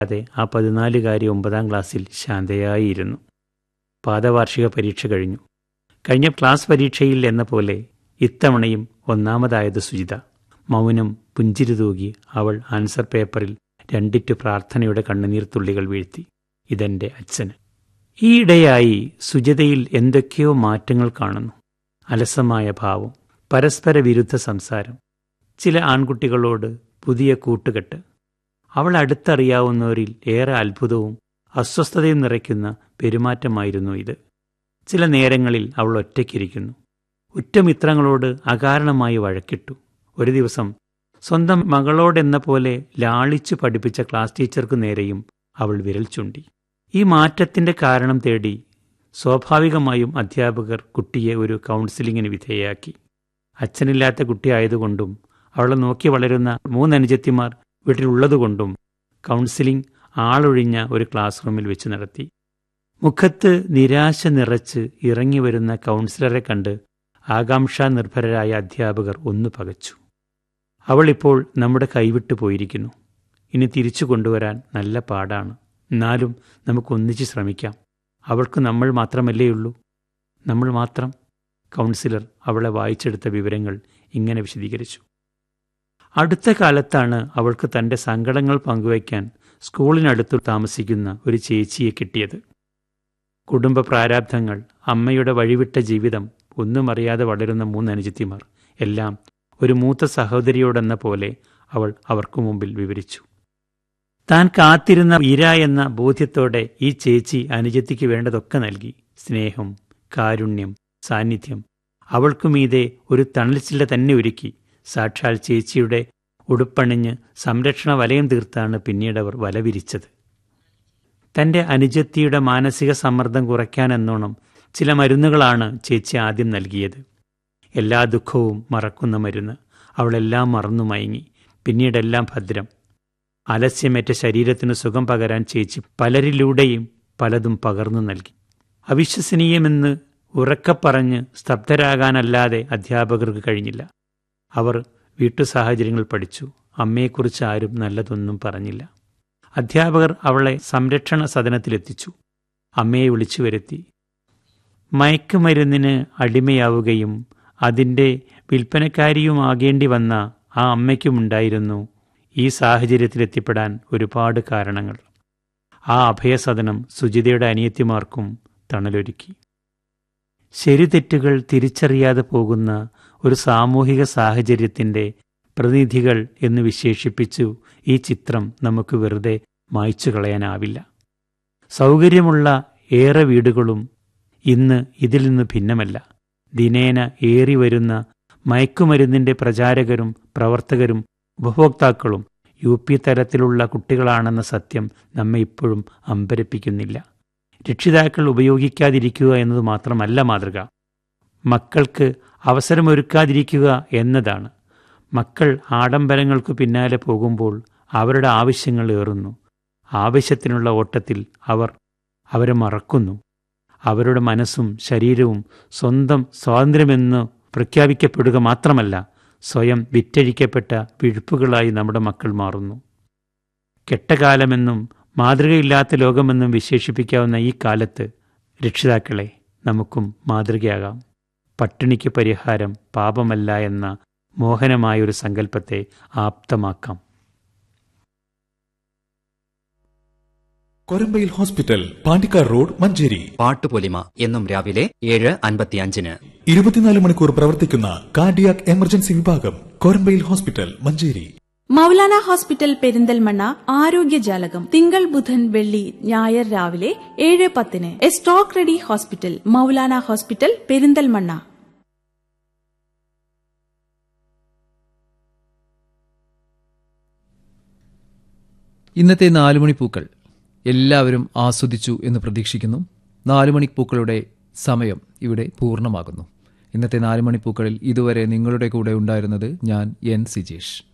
അതെ ആ പതിനാലുകാരി ഒമ്പതാം ക്ലാസ്സിൽ ശാന്തയായിരുന്നു പാദവാർഷിക പരീക്ഷ കഴിഞ്ഞു കഴിഞ്ഞ ക്ലാസ് പരീക്ഷയിൽ എന്ന പോലെ ഇത്തവണയും ഒന്നാമതായത് സുജിത മൗനം പുഞ്ചിരി തൂകി അവൾ ആൻസർ പേപ്പറിൽ രണ്ടിറ്റു പ്രാർത്ഥനയുടെ കണ്ണുനീർ തുള്ളികൾ വീഴ്ത്തി ഇതെന്റെ അച്ഛന് ഈയിടെയായി സുജിതയിൽ എന്തൊക്കെയോ മാറ്റങ്ങൾ കാണുന്നു അലസമായ ഭാവം പരസ്പര വിരുദ്ധ സംസാരം ചില ആൺകുട്ടികളോട് പുതിയ കൂട്ടുകെട്ട് അവൾ അടുത്തറിയാവുന്നവരിൽ ഏറെ അത്ഭുതവും അസ്വസ്ഥതയും നിറയ്ക്കുന്ന പെരുമാറ്റമായിരുന്നു ഇത് ചില നേരങ്ങളിൽ അവൾ ഒറ്റയ്ക്കിരിക്കുന്നു ഉറ്റമിത്രങ്ങളോട് അകാരണമായി വഴക്കിട്ടു ഒരു ദിവസം സ്വന്തം മകളോടെന്ന പോലെ ലാളിച്ചു പഠിപ്പിച്ച ക്ലാസ് ടീച്ചർക്ക് നേരെയും അവൾ വിരൽ ചൂണ്ടി ഈ മാറ്റത്തിന്റെ കാരണം തേടി സ്വാഭാവികമായും അധ്യാപകർ കുട്ടിയെ ഒരു കൗൺസിലിങ്ങിന് വിധേയയാക്കി അച്ഛനില്ലാത്ത കുട്ടിയായതുകൊണ്ടും അവളെ നോക്കി വളരുന്ന മൂന്നനുജത്തിമാർ വീട്ടിലുള്ളതുകൊണ്ടും കൗൺസിലിംഗ് ആളൊഴിഞ്ഞ ഒരു ക്ലാസ് റൂമിൽ വെച്ച് നടത്തി മുഖത്ത് നിരാശ നിറച്ച് ഇറങ്ങി വരുന്ന കൗൺസിലറെ കണ്ട് ആകാംക്ഷാ നിർഭരരായ അധ്യാപകർ ഒന്നു പകച്ചു അവൾ ഇപ്പോൾ നമ്മുടെ കൈവിട്ടു പോയിരിക്കുന്നു ഇനി തിരിച്ചു കൊണ്ടുവരാൻ നല്ല പാടാണ് എന്നാലും നമുക്ക് ഒന്നിച്ച് ശ്രമിക്കാം അവൾക്ക് നമ്മൾ മാത്രമല്ലേയുള്ളൂ നമ്മൾ മാത്രം കൗൺസിലർ അവളെ വായിച്ചെടുത്ത വിവരങ്ങൾ ഇങ്ങനെ വിശദീകരിച്ചു അടുത്ത കാലത്താണ് അവൾക്ക് തൻ്റെ സങ്കടങ്ങൾ പങ്കുവയ്ക്കാൻ സ്കൂളിനടുത്ത് താമസിക്കുന്ന ഒരു ചേച്ചിയെ കിട്ടിയത് കുടുംബ പ്രാരാബ്ധങ്ങൾ അമ്മയുടെ വഴിവിട്ട ജീവിതം ഒന്നും അറിയാതെ വളരുന്ന മൂന്ന് അനുജിത്തിമാർ എല്ലാം ഒരു മൂത്ത സഹോദരിയോടെന്ന പോലെ അവൾ അവർക്കു മുമ്പിൽ വിവരിച്ചു താൻ കാത്തിരുന്ന ഇര എന്ന ബോധ്യത്തോടെ ഈ ചേച്ചി അനുജത്തിക്ക് വേണ്ടതൊക്കെ നൽകി സ്നേഹം കാരുണ്യം സാന്നിധ്യം അവൾക്കുമീതെ ഒരു തണൽച്ചില്ല തന്നെ ഒരുക്കി സാക്ഷാൽ ചേച്ചിയുടെ ഉടുപ്പണിഞ്ഞ് സംരക്ഷണ വലയം തീർത്താണ് പിന്നീടവർ വലവിരിച്ചത് തന്റെ അനുജത്തിയുടെ മാനസിക സമ്മർദ്ദം കുറയ്ക്കാനെന്നോണം ചില മരുന്നുകളാണ് ചേച്ചി ആദ്യം നൽകിയത് എല്ലാ ദുഃഖവും മറക്കുന്ന മരുന്ന് അവളെല്ലാം മറന്നു മയങ്ങി പിന്നീടെല്ലാം ഭദ്രം അലസ്യമേറ്റ ശരീരത്തിന് സുഖം പകരാൻ ചേച്ചി പലരിലൂടെയും പലതും പകർന്നു നൽകി അവിശ്വസനീയമെന്ന് ഉറക്കപ്പറഞ്ഞ് സ്തബ്ധരാകാനല്ലാതെ അധ്യാപകർക്ക് കഴിഞ്ഞില്ല അവർ വീട്ടു സാഹചര്യങ്ങൾ പഠിച്ചു അമ്മയെക്കുറിച്ച് ആരും നല്ലതൊന്നും പറഞ്ഞില്ല അധ്യാപകർ അവളെ സംരക്ഷണ സദനത്തിലെത്തിച്ചു അമ്മയെ വിളിച്ചു വരുത്തി മയക്കുമരുന്നിന് അടിമയാവുകയും അതിൻ്റെ വിൽപ്പനക്കാരിയുമാകേണ്ടി വന്ന ആ അമ്മയ്ക്കുമുണ്ടായിരുന്നു ഈ സാഹചര്യത്തിലെത്തിപ്പെടാൻ ഒരുപാട് കാരണങ്ങൾ ആ അഭയസദനം സുജിതയുടെ അനിയത്തിമാർക്കും തണലൊരുക്കി ശരിതെറ്റുകൾ തിരിച്ചറിയാതെ പോകുന്ന ഒരു സാമൂഹിക സാഹചര്യത്തിൻ്റെ പ്രതിനിധികൾ എന്ന് വിശേഷിപ്പിച്ചു ഈ ചിത്രം നമുക്ക് വെറുതെ മായ്ച്ചു കളയാനാവില്ല സൗകര്യമുള്ള ഏറെ വീടുകളും ഇന്ന് ഇതിൽ നിന്ന് ഭിന്നമല്ല ദിനേന ഏറി വരുന്ന മയക്കുമരുന്നിന്റെ പ്രചാരകരും പ്രവർത്തകരും ഉപഭോക്താക്കളും യു പി തരത്തിലുള്ള കുട്ടികളാണെന്ന സത്യം നമ്മെ ഇപ്പോഴും അമ്പരപ്പിക്കുന്നില്ല രക്ഷിതാക്കൾ ഉപയോഗിക്കാതിരിക്കുക എന്നത് മാത്രമല്ല മാതൃക മക്കൾക്ക് അവസരമൊരുക്കാതിരിക്കുക എന്നതാണ് മക്കൾ ആഡംബരങ്ങൾക്ക് പിന്നാലെ പോകുമ്പോൾ അവരുടെ ആവശ്യങ്ങൾ ഏറുന്നു ആവശ്യത്തിനുള്ള ഓട്ടത്തിൽ അവർ അവരെ മറക്കുന്നു അവരുടെ മനസ്സും ശരീരവും സ്വന്തം സ്വാതന്ത്ര്യമെന്ന് പ്രഖ്യാപിക്കപ്പെടുക മാത്രമല്ല സ്വയം വിറ്റഴിക്കപ്പെട്ട വിഴുപ്പുകളായി നമ്മുടെ മക്കൾ മാറുന്നു കെട്ടകാലമെന്നും മാതൃകയില്ലാത്ത ലോകമെന്നും വിശേഷിപ്പിക്കാവുന്ന ഈ കാലത്ത് രക്ഷിതാക്കളെ നമുക്കും മാതൃകയാകാം പട്ടിണിക്ക് പരിഹാരം പാപമല്ല എന്ന മോഹനമായൊരു സങ്കല്പത്തെ ആപ്തമാക്കാം കൊരമ്പയിൽ ഹോസ്പിറ്റൽ പാണ്ടിക്കാർ റോഡ് മഞ്ചേരി പാട്ടുപൊലിമ എന്നും രാവിലെ ഏഴ് അൻപത്തിയഞ്ചിന് ഇരുപത്തിനാല് മണിക്കൂർ പ്രവർത്തിക്കുന്ന കാർഡിയാക് എമർജൻസി വിഭാഗം കൊരമ്പയിൽ ഹോസ്പിറ്റൽ മഞ്ചേരി മൗലാന ഹോസ്പിറ്റൽ പെരിന്തൽമണ്ണ ആരോഗ്യജാലകം തിങ്കൾ ബുധൻ വെള്ളി ഞായർ രാവിലെ ഏഴ് പത്തിന് a stroke ready hospital Maulana hospital Perinthalmanna ഇന്നത്തെ നാലുമണിപ്പൂക്കൾ എല്ലാവരും ആസ്വദിച്ചു എന്ന് പ്രതീക്ഷിക്കുന്നു നാലുമണിപ്പൂക്കളുടെ സമയം ഇവിടെ പൂർണ്ണമാകുന്നു ഇന്നത്തെ നാലുമണിപ്പൂക്കളിൽ ഇതുവരെ നിങ്ങളുടെ കൂടെ ഉണ്ടായിരുന്നത് ഞാൻ എൻ സിജേഷ്